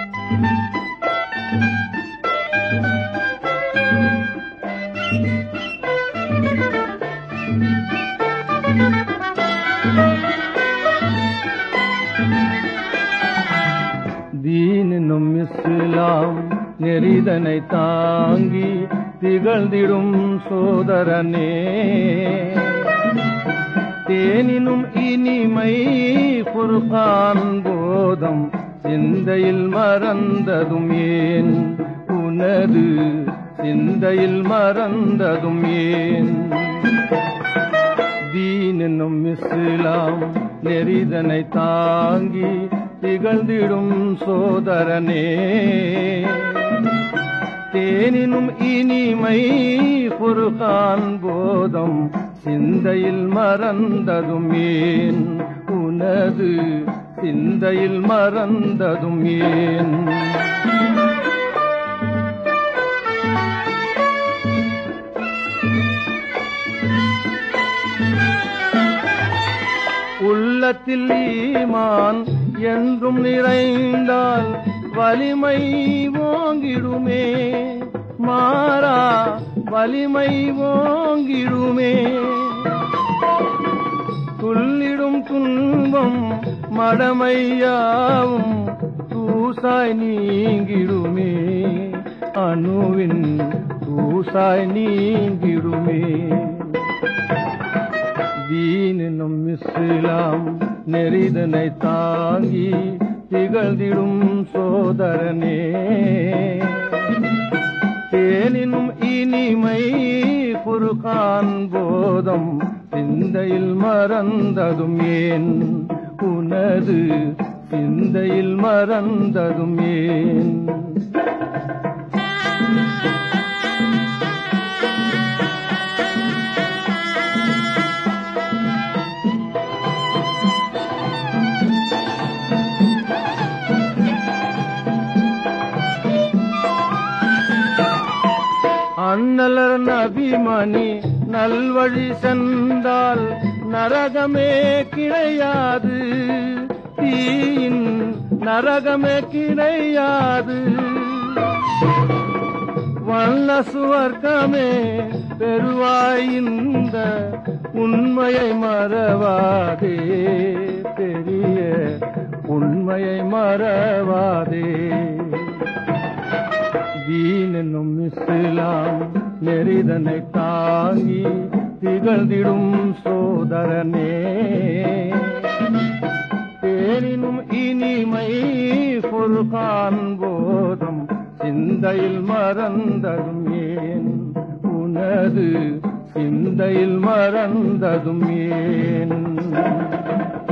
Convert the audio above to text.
தீனும் இஸ்லாம் நெறிதனை தாங்கி திகழ்ந்திடும் சோதரனே தேனினும் இனிமை புர்கான் போதம் சிந்தையில் மறந்ததும் ஏன் உனது சிந்தையில் மறந்ததும் ஏன் தீனும் இஸ்லாம் நெறிதனை தாங்கி திகழ்ந்திடும் சோதரனே தேனினும் இனிமை புருகான் போதம் சிந்தையில் மறந்ததும் ஏன் உனது சிந்தையில் மறந்ததும் ஏன் உள்ளத்தில் ஈமான் என்றும் நிறைந்தால் வலிமை ஓங்கிடுமே மாறா வலிமை ஓங்கிடுமே துள்ளிடும் துன்பம் மடமையாவும் தூசாய் நீங்கிடுமே அணுவின் தூசாய் நீங்கிடுமே தீனும் இஸ்லாம் நெறிதனை தாங்கி திகழ்ந்திடும் சோதரனே தேனினும் இனிமை புருகான் போதம் சிந்தையில் மறந்ததும் ஏன் உனது சிந்தையில் மறந்ததும் ஏன் அண்ணலர் நபிமணி நல்வழி சென்றால் நரகமே கிடையாது தீயின் நரகமே கிடையாது வல்ல சுவர்க்கமே பெருவாய் இந்த உண்மையை மறவாதே பெரிய உண்மையை மறவாதே தீனும் இஸ்லாம் நெறிதனை தாங்கி திகழ்ந்திடும் சோதரனே தேனினும் இனிமை பொருகான் போதம் சிந்தையில் மறந்ததும் ஏன் உனது சிந்தையில் மறந்ததும் ஏன்